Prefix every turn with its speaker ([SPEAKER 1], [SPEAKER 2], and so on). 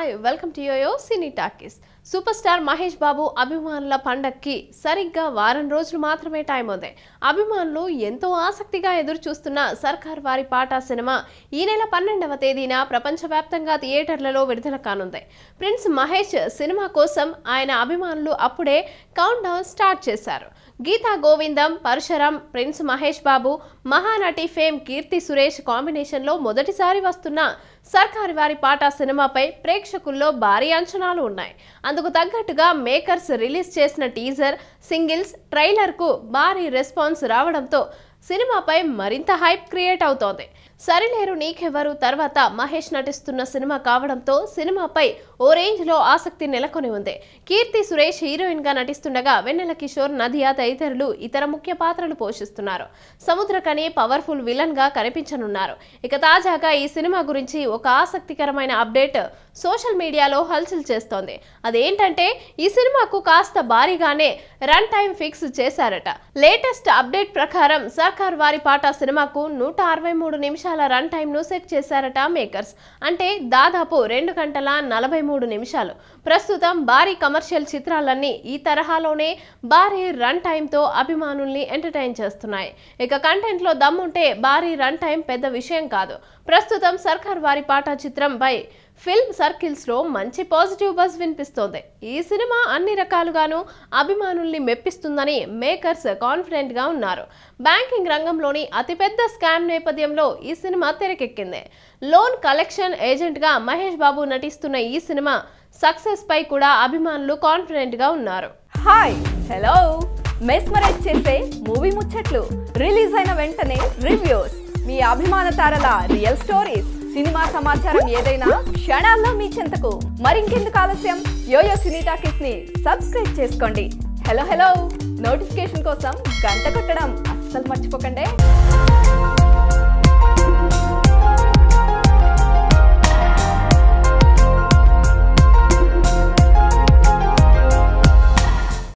[SPEAKER 1] hi welcome to yoyo cine talkies super star Mahesh Babu అభిమానుల పండక్కి సరిగ్గా వారం రోజులు మాత్రమే టైం ఉంది అభిమానులు ఎంతో ఆసక్తిగా ఎదురు చూస్తున్న సర్కార్ వారి పాట సినిమా ఈ నెల పన్నెండవ తేదీన ప్రపంచవ్యాప్తంగా థియేటర్లలో విడుదల కానుంది ప్రిన్స్ మహేష్ సినిమా కోసం ఆయన అభిమానులు అప్పుడే కౌంట్ డౌన్ స్టార్ట్ చేశారు గీతా గోవిందం పరశురాం ప్రిన్స్ మహేష్ బాబు మహానటి ఫేమ్ కీర్తి సురేష్ కాంబినేషన్లో మొదటిసారి వస్తున్న సర్కారి వారి పాట సినిమాపై ప్రేక్షకుల్లో భారీ అంచనాలు ఉన్నాయి అందుకు తగ్గట్టుగా మేకర్స్ రిలీజ్ చేసిన టీజర్ సింగిల్స్ ట్రైలర్కు భారీ రెస్పాన్స్ రావడంతో సినిమాపై మరింత హైప్ క్రియేట్ అవుతోంది సరిలేరు నీకెవరు తర్వాత మహేష్ నటిస్తున్న సినిమా కావడంతో సినిమాపై ఓ రేంజ్ లో ఆసక్తి నెలకొని ఉంది కీర్తి సురేష్ హీరోయిన్ గా నటిస్తుండగా వెన్నెల కిషోర్ నదియా తదితరులు ఇతర ముఖ్య పాత్రలు పోషిస్తున్నారు సముద్రకని పవర్ఫుల్ విలన్ గా కనిపించనున్నారు ఇక తాజాగా ఈ సినిమా గురించి ఒక ఆసక్తికరమైన అప్డేట్ సోషల్ మీడియాలో హల్చల్ చేస్తోంది అదేంటంటే ఈ సినిమాకు కాస్త భారీగానే రన్ టైం ఫిక్స్ చేశారట లేటెస్ట్ అప్డేట్ ప్రకారం సర్కార్ వారి పాట సినిమాకు నూట అరవై మూడు నిమిషాల రన్ టైం ను సెట్ చేశారట మేకర్స్ అంటే దాదాపు రెండు గంటల నలభై మూడు నిమిషాలు ప్రస్తుతం భారీ కమర్షియల్ చిత్రాలన్నీ ఈ తరహాలోనే భారీ రన్ టైంతో అభిమానుల్ని ఎంటర్టైన్ చేస్తున్నాయి ఇక కంటెంట్లో దమ్ముంటే భారీ రన్ టైం పెద్ద విషయం కాదు ప్రస్తుతం సర్కార్ వారి పాట చిత్రంపై ఫిల్మ్ సర్కిల్స్ లో మంచి పాజిటివ్ బజ్ వినిపిస్తోంది ఈ సినిమా అన్ని రకాలుగాను అభిమానుల్ని మెప్పిస్తుందని మేకర్స్ కాన్ఫిడెంట్ గా ఉన్నారు బ్యాంకింగ్ రంగంలోని అతిపెద్ద స్కామ్ నేపథ్యంలో ఈ సినిమా తెరకెక్కింది లోన్ కలెక్షన్ ఏజెంట్ గా మహేష్ బాబు నటిస్తున్న ఈ సినిమా సక్సెస్ పై కూడా అభిమానులు కాన్ఫిడెంట్ గా ఉన్నారు
[SPEAKER 2] హాయ్ హలో మెస్మరైజ్ చేసే మూవీ ముచ్చట్లు రిలీజ్ అయిన వెంటనే రివ్యూస్ మీ అభిమాన తారల రియల్ స్టోరీస్ సినిమా సమాచారం ఏదైనా క్షణాల్లో మీ చెంతకు మరింకెందుకు ఆలస్యం యోయో సినీ టాకీస్ ని సబ్స్క్రైబ్ చేసుకోండి హలో హలో నోటిఫికేషన్ కోసం గంట కొట్టడం అస్సలు మర్చిపోకండి